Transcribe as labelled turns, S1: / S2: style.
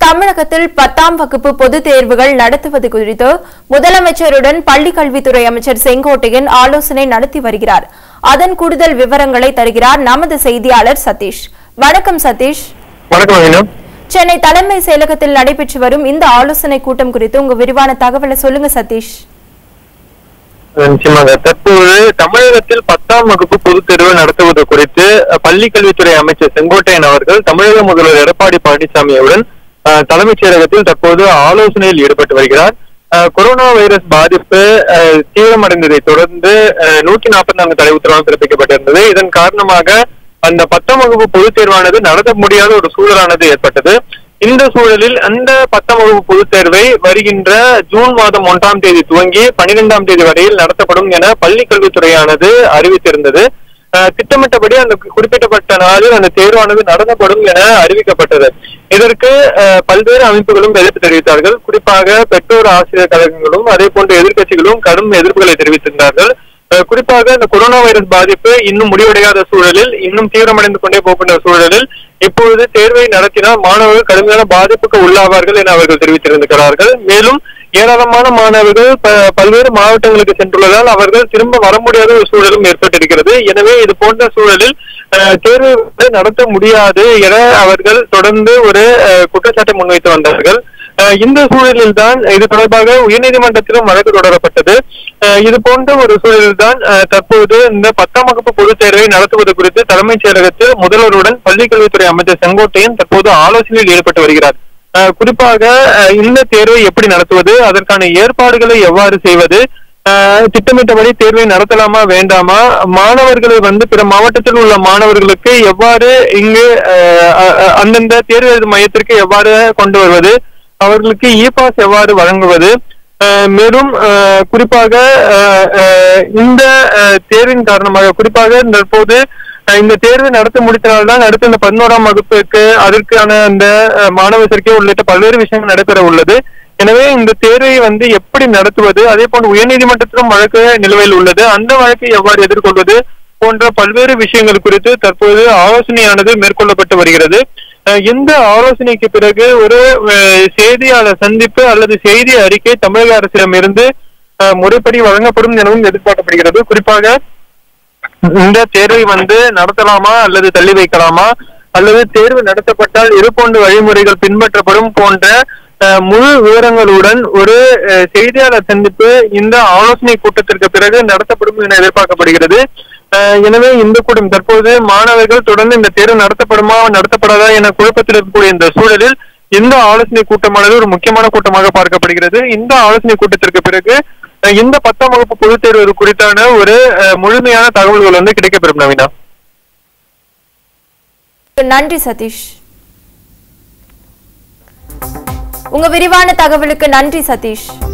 S1: தமிழகத்தில் பத்தாம் வகுப்பு பொதுத் தேர்வுகள் நடத்துவது குறித்து முதலமைச்சருடன் பள்ளிக் கல்வித்துறை அமைச்சர் செங்கோட்டையன் ஆலோசனை நடத்தி வருகிறார் அதன் கூடுதல் விவரங்களை தருகிறார் நமது செய்தியாளர் சதீஷ் வணக்கம் சதீஷ்
S2: வணக்கம் அவினா
S1: சென்னை தலைமை செயலகத்தில் நடைபெற்று வரும் இந்த ஆலோசனை கூட்டம் குறித்து உங்க விரிவான தகவலை சொல்லுங்க சதீஷ்
S2: நிச்சயமாக தற்போது தமிழகத்தில் பத்தாம் வகுப்பு பொதுத் தேர்வு நடத்துவது குறித்து அஹ், பள்ளி கல்வித்துறை அமைச்சர் செங்கோட்டையன் அவர்கள் தமிழக முதல்வர் எடப்பாடி பழனிசாமியுடன் அஹ், தலைமைச் செயலகத்தில் தற்போது ஆலோசனையில் ஈடுபட்டு வருகிறார் அஹ், கொரோனா வைரஸ் பாதிப்பு அஹ், தீவிரமடைந்ததை தொடர்ந்து நூற்றி நாற்பத்தி நான்கு தடை உத்தரவு பிறப்பிக்கப்பட்டிருந்தது இதன் காரணமாக அந்த பத்தாம் வகுப்பு பொதுத் தேர்வானது நடத்த முடியாத ஒரு சூழலானது ஏற்பட்டது இந்த சூழலில் அந்த பத்தாம் வகுப்பு பொதுத் தேர்வை வருகின்ற ஜூன் மாதம் ஒன்றாம் தேதி துவங்கி பனிரெண்டாம் தேதி வரையில் நடத்தப்படும் என பள்ளி கல்வித்துறையானது அறிவித்திருந்தது அஹ், திட்டமிட்டபடி அந்த குறிப்பிட்டப்பட்ட நாளில் அந்த தேர்வானது நடத்தப்படும் என அறிவிக்கப்பட்டது இதற்கு அஹ், பல்வேறு அமைப்புகளும் எதிர்ப்பு தெரிவித்தார்கள் குறிப்பாக பெற்றோர் ஆசிரியர் கழகங்களும் அதே போன்ற எதிர்க்கட்சிகளும் கடும் எதிர்ப்புகளை தெரிவித்திருந்தார்கள் அஹ் குறிப்பாக இந்த கொரோனா வைரஸ் பாதிப்பு இன்னும் முடிவடையாத சூழலில் இன்னும் தீவிரமடைந்து கொண்டே போகின்ற சூழலில் இப்பொழுது தேர்வை நடத்தினால் மாணவர்கள் கடுமையான பாதிப்புக்கு உள்ளாவார்கள் என அவர்கள் தெரிவித்திருக்கிறார்கள் மேலும் ஏராளமான மாணவர்கள் ப- பல்வேறு மாவட்டங்களுக்கு சென்றுள்ளதால் அவர்கள் திரும்ப வர முடியாத ஒரு சூழலும் ஏற்பட்டிருக்கிறது எனவே இது போன்ற சூழலில் அஹ், தேர்வை வந்து நடத்த முடியாது என அவர்கள் தொடர்ந்து ஒரு அஹ், குற்றச்சாட்டை முன்வைத்து வந்தார்கள் அஹ், இந்த சூழலில் தான் இது தொடர்பாக உயர்நீதிமன்றத்திலும் வழக்கு தொடரப்பட்டது அஹ், இது போன்ற ஒரு சூழலில் தான் அஹ், தற்போது இந்த பத்தாம் வகுப்பு பொதுத் தேர்வை நடத்துவது குறித்து தலைமைச் செயலகத்தில் முதல்வருடன் பள்ளிக் கல்வித்துறை அமைச்சர் செங்கோட்டையன் தற்போது ஆலோசனையில் ஈடுபட்டு வருகிறார் அஹ், குறிப்பாக அஹ், இந்த தேர்வை எப்படி நடத்துவது அதற்கான ஏற்பாடுகளை எவ்வாறு செய்வது அஹ், திட்டமிட்டபடி தேர்வை நடத்தலாமா வேண்டாமா மாணவர்களை வந்து பிற மாவட்டத்தில் உள்ள மாணவர்களுக்கு எவ்வாறு இங்கு அஹ், அ- அ- அந்தந்த தேர்வு எழுதும் மையத்திற்கு எவ்வாறு கொண்டு வருவது அவர்களுக்கு இ பாஸ் எவ்வாறு வழங்குவது அஹ், மேலும் அஹ், குறிப்பாக அஹ், அஹ், இந்த அஹ், தேர்வின் காரணமாக குறிப்பாக தற்போது அஹ், இந்த தேர்வு நடத்த முடித்தனால்தான் அடுத்த இந்த பதினோராம் வகுப்புக்கு அதற்கான அந்த அஹ், மாணவர் சேர்க்கை உள்ளிட்ட பல்வேறு விஷயங்கள் நடைபெற உள்ளது எனவே இந்த தேர்வை வந்து எப்படி நடத்துவது அதே போன்று உயர்நீதிமன்றத்திலும் வழக்கு நிலுவையில் உள்ளது அந்த வழக்கை எவ்வாறு எதிர்கொள்வது போன்ற பல்வேறு விஷயங்கள் குறித்து தற்போது ஆலோசனையானது மேற்கொள்ளப்பட்டு வருகிறது அஹ் இந்த ஆலோசனைக்கு பிறகு ஒரு அஹ், செய்தியாளர் சந்திப்பு அல்லது செய்தி அறிக்கை தமிழக அரசிடமிருந்து அஹ், முறைப்படி வழங்கப்படும் எனவும் எதிர்பார்க்கப்படுகிறது குறிப்பாக இந்த தேர்வை வந்து நடத்தலாமா அல்லது தள்ளி வைக்கலாமா அல்லது தேர்வு நடத்தப்பட்டால் இது போன்ற வழிமுறைகள் பின்பற்றப்படும் போன்ற அஹ், முழு விவரங்களுடன் ஒரு அஹ், செய்தியாளர் சந்திப்பு இந்த ஆலோசனை கூட்டத்திற்கு பிறகு நடத்தப்படும் என எதிர்பார்க்கப்படுகிறது அஹ், எனவே இந்த கூட்டம் தற்போது மாணவர்கள் தொடர்ந்து இந்த தேர்வு நடத்தப்படுமா நடத்தப்படாதா என குழப்பத்தில் இருக்கக்கூடிய இந்த சூழலில் இந்த ஆலோசனை கூட்டமானது ஒரு முக்கியமான கூட்டமாக பார்க்கப்படுகிறது இந்த ஆலோசனை கூட்டத்திற்கு பிறகு அஹ், இந்த பத்தாம் வகுப்பு பொதுத் தேர்வு குறித்தான ஒரு அஹ், முழுமையான தகவல்கள் வந்து கிடைக்கப்பெறும் நவீனா
S1: நன்றி சதீஷ் உங்க விரிவான தகவலுக்கு நன்றி சதீஷ்